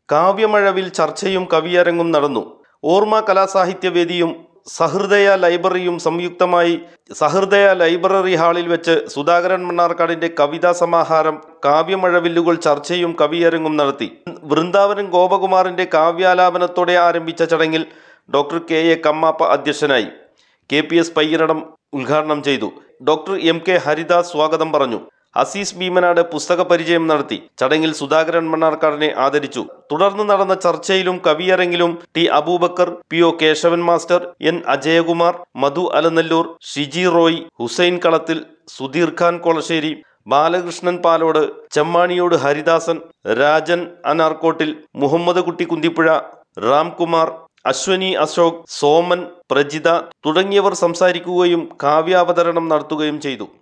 കാവ്യമഴവിൽ ചർച്ചയും കവിയരങ്ങും നടന്നു ഓർമ്മ കലാസാഹിത്യവേദിയും സഹൃദയ ലൈബ്രറിയും സംയുക്തമായി സഹൃദയ ലൈബ്രറി ഹാളിൽ വെച്ച് സുധാകരൻ മണ്ണാർക്കാടിന്റെ കവിതാ സമാഹാരം കാവ്യമഴവില്ലുകൾ ചർച്ചയും കവിയരങ്ങും നടത്തി വൃന്ദാവനം ഗോപകുമാറിന്റെ കാവ്യാലാപനത്തോടെ ആരംഭിച്ച ചടങ്ങിൽ ഡോക്ടർ കെ എ കമ്മാപ്പ അധ്യക്ഷനായി കെ പി എസ് പയ്യനടം ഉദ്ഘാടനം ചെയ്തു ഡോക്ടർ എം കെ ഹരിദാസ് സ്വാഗതം പറഞ്ഞു അസീസ് ഭീമനാട് പുസ്തക പരിചയം നടത്തി ചടങ്ങിൽ സുധാകരൻ മണ്ണാർക്കാടിനെ ആദരിച്ചു തുടർന്ന് നടന്ന ചർച്ചയിലും കവിയരങ്ങിലും T Aboobacker P O Kesavan master N Ajayakumar Madhu Alanallur Shiji Roy Hussain Kalathil Sudheer Khan Kolassery Balakrishnan Palode Chemmaniyode Haridasan Rajan അനാർക്കോട്ടിൽ Muhammad കുട്ടി കുന്തിപ്പുഴ രാംകുമാർ അശ്വനി അശോക് സോമൻ പ്രജിത തുടങ്ങിയവർ സംസാരിക്കുകയും കാവ്യാവതരണം നടത്തുകയും ചെയ്തു